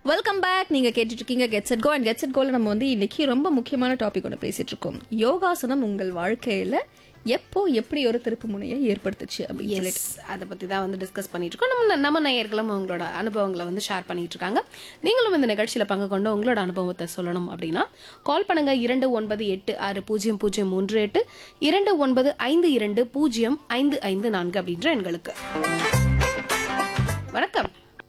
Welcome back நீங்க கேட்டுட்டு இருக்கீங்க get set go and get set கோல நம்ம வந்து இன்னைக்கு ரொம்ப முக்கியமான டாபிக் ஒன்று பேசிட்டு இருக்கோம் யோகாசனம் உங்கள் வாழ்க்கையில எப்போ எப்படி ஒரு திருப்பு முனையை ஏற்படுத்துச்சு அப்படின்னு சொல்லிட்டு எஸ் அதை பற்றி தான் வந்து டிஸ்கஸ் பண்ணிட்டு இருக்கோம் நம்ம நம்ம நேயர்களும் உங்களோட அனுபவங்களை வந்து ஷேர் பண்ணிட்டு இருக்காங்க நீங்களும் இந்த நிகழ்ச்சியில் பங்கு கொண்டு உங்களோட அனுபவத்தை சொல்லணும் அப்படின்னா கால் பண்ணுங்க இரண்டு ஒன்பது எட்டு ஆறு பூஜ்ஜியம் பூஜ்ஜியம் மூன்று எட்டு இரண்டு ஒன்பது ஐந்து இரண்டு பூஜ்ஜியம் ஐந்து ஐந்து நான்கு அப்படின்ற எண்களுக்கு வணக்கம்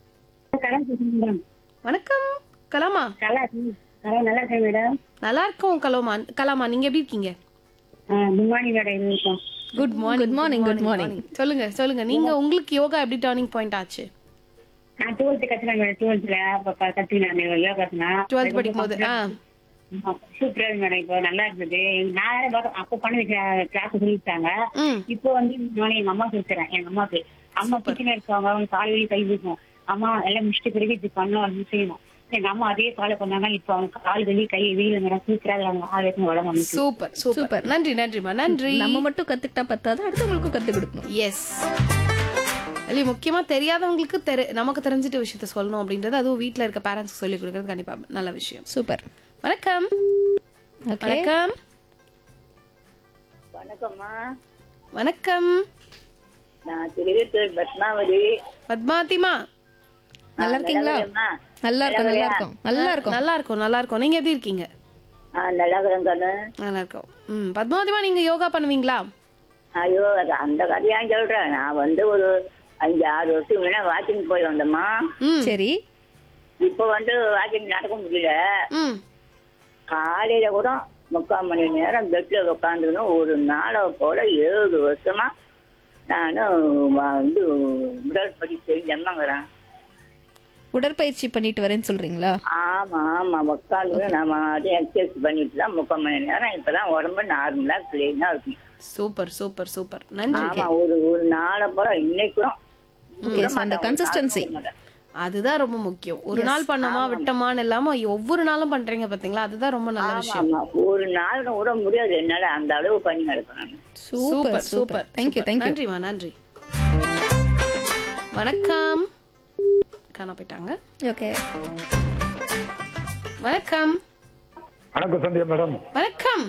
மேடம் வணக்கம் கலாமா நல்லா இருக்கு நல்லா நல்லா இருக்கேன் மேடம் நல்லா இருக்கோம் கலாமா கலாமா நீங்க எப்படி இருக்கீங்க குட் மார்னிங் மேடம் இருக்கோம் good morning Good morning, good morning. சொல்லுங்க சொல்லுங்க நீங்க உங்களுக்கு யோகா எப்படி டர்னிங் பாயிண்ட் ஆச்சு நான் டுவெல்த் கத்துனேன் மேடம் டுவெல்த்ல கத்துக்கினேன் யோகாசனா டுவெல்த் படிக்கும் போது ஆ சூப்பரா இருக்கு மேடம் இப்போ நல்லா இருந்தது நான் வேற பாக்க- அப்போ பண்ண கிளாஸ் சொல்லிட்டாங்க ம் இப்போ வந்து நானே எங்க அம்மா சொல்லித்தரேன் எங்க அம்மாக்கு அம்மா கிச்சன் இருக்காங்க அவங்க காலையில கை வீசும் அம்மா எல்லாம் முடிச்சுட்டு பிறகு இது பண்ணணும் அப்படின்னு செய்யணும் எங்க அம்மா அதே ஃபாலோ பண்ணாங்க இப்போ அவங்க கால் வெளியே கை வெளியில மேடம் சூப்பரா அவங்க ஆரோக்கியம் உடம்பு அமைச்சு சூப்பர் சூப்பர் நன்றி நன்றிமா நன்றி நம்ம மட்டும் கத்துக்கிட்டா பத்தாது அடுத்தவங்களுக்கும் கத்து கொடுக்கணும் எஸ் இல்லை முக்கியமா தெரியாதவங்களுக்கு தெரி நமக்கு தெரிஞ்சிட்ட விஷயத்த சொல்லணும் அப்படின்றது அதுவும் வீட்ல இருக்க பேரண்ட்ஸ்க்கு சொல்லி கொடுக்கறது கண்டிப்பா நல்ல விஷயம் சூப்பர் வணக்கம் ஓகே வணக்கம் வணக்கம்மா வணக்கம் நான் திருவேத்தூர் பத்மாவதி பத்மாவதிமா நல்லா இருக்கீங்களா நல்லா இருக்கும் நல்லா இருக்கும் நல்லா இருக்கும் நல்லா இருக்கும் நல்லா இருக்கும் நீங்க எப்படி இருக்கீங்க நல்லா இருக்கிறேன் கண்ணு நல்லா இருக்கும் ம் பத்மாவதிமா நீங்க யோகா பண்ணுவீங்களா ஐயோ அது அந்த கதையா சொல்றேன் நான் வந்து ஒரு அஞ்சு ஆறு வருஷம் முன்ன வாக்கிங் போய் வந்தேம்மா ம் சரி இப்போ வந்து வாக்கிங் நடக்க முடியல ம் காலையில கூட முக்கால் மணி நேரம் பெட்ல உட்காந்துக்கணும் ஒரு நாளை போல ஏழு வருஷமா நானும் வந்து உடற்படி செஞ்சேம்மாங்கிறேன் உடற்பயிற்சி பண்ணிட்டு வரேன்னு சொல்றீங்களா ஆமா ஆமா உட்காந்து நம்ம எக்ஸசைஸ் பண்ணிட்டு தான் முக்கால் மணி நேரம் இப்பதான் உடம்பு நார்மலா கிளீனா இருக்கும் சூப்பர் சூப்பர் சூப்பர் நன்றி ஆமா ஒரு ஒரு நாளை போல இன்னைக்கும் ஓகே அந்த கன்சிஸ்டன்சி அதுதான் ரொம்ப முக்கியம் ஒரு நாள் பண்ணோமா விட்டோமான்னு இல்லாம ஒவ்வொரு நாளும் பண்றீங்க பாத்தீங்களா அதுதான் ரொம்ப நல்ல விஷயம் ஆமா ஒரு நாள் கூட முடியாது என்னால அந்த அளவு பண்ணி நடக்கணும் சூப்பர் சூப்பர் தேங்க்யூ தேங்க்யூ நன்றிமா நன்றி வணக்கம் காண போயிட்டாங்க ஓகே வணக்கம் வணக்கம் சந்தியா மேடம் வணக்கம்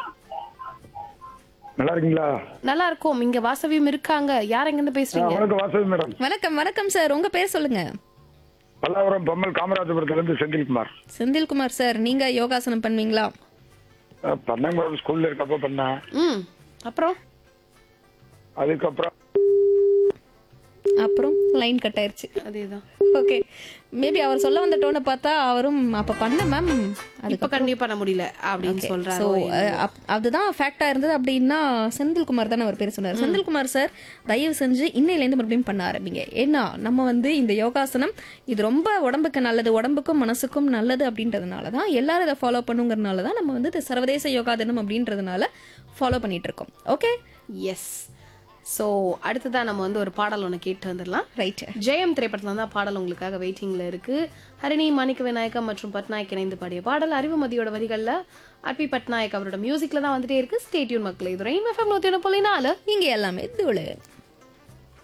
நல்லா இருக்கீங்களா நல்லா இருக்கும் இங்க வாசவியம் இருக்காங்க யார் எங்க இருந்து ஆ, பேசுறீங்க வணக்கம் வாசவி மேடம் வணக்கம் வணக்கம் சார் உங்க பேர் சொல்லுங்க பல்லாவரம் பொம்மல் காமராஜபுரத்துல இருந்து செந்தில்குமார் செந்தில்குமார் சார் நீங்க யோகாசனம் பண்ணுவீங்களா ஆ, பண்ணேன் மேடம் ஸ்கூல்ல இருக்கப்ப பண்ணேன் ம் அப்புறம் அதுக்கப்புறம் அப்புறம் லைன் கட் ஆயிருச்சு அதேதான் ஓகே மேபி அவர் சொல்ல வந்த டோனை பார்த்தா அவரும் அப்ப பண்ண மேம் இப்ப கண்டிப்பா பண்ண முடியல அப்படின்னு ஸோ சொல்றாரு அதுதான் ஃபேக்டா இருந்தது அப்படின்னா செந்தில்குமார் தானே அவர் பேர் சொன்னார் செந்தில்குமார் சார் தயவு செஞ்சு இன்னையிலேருந்து மறுபடியும் பண்ண ஆரம்பிங்க ஏன்னா நம்ம வந்து இந்த யோகாசனம் இது ரொம்ப உடம்புக்கு நல்லது உடம்புக்கும் மனசுக்கும் நல்லது அப்படின்றதுனால தான் எல்லாரும் இதை ஃபாலோ பண்ணுங்கிறதுனால தான் நம்ம வந்து இது சர்வதேச யோகா தினம் அப்படின்றதுனால ஃபாலோ பண்ணிட்டு இருக்கோம் ஓகே எஸ் ஸோ அடுத்ததான் நம்ம வந்து ஒரு பாடல் ஒன்று கேட்டு வந்துடலாம் ரைட் ஜெயம் திரைப்படத்துல தான் பாடல் உங்களுக்காக வெயிட்டிங்ல இருக்கு ஹரிணி மாணிக்க விநாயகா மற்றும் பட்நாயக் இணைந்து பாடிய பாடல் அறிவுமதியோட வரிகள்ல அர்பி பட்நாயக் அவரோட மியூசிக்ல தான் வந்துட்டே இருக்கு ஸ்டேட்யூன் மக்கள் இது ரெயின் எஃப்எம் நூத்தி ஒன்று புள்ளி நாலு இங்க எல்லாமே தூளு